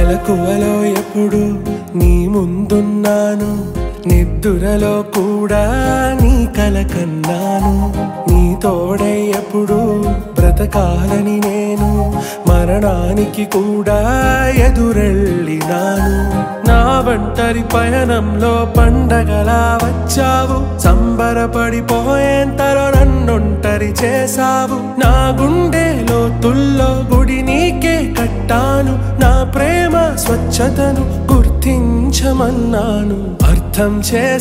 మెలకువలో ఎప్పుడు నీ ముందున్నాను నిద్దురలో కూడా నీ కల కన్నాను నీ తోడై ఎప్పుడు బ్రతకాలని నేను మరణానికి కూడా ఎదురెళ్ళినాను నా ఒంటరి పయనంలో పండగలా వచ్చావు సంబరపడిపోయేంతలో నన్నొంటరి చేసావు నా గుండెలో తుల్లో గుడి నీకే కట్టాను నా ప్రేమ స్వచ్ఛతను గుర్తించమన్నాను అర్థం చేసి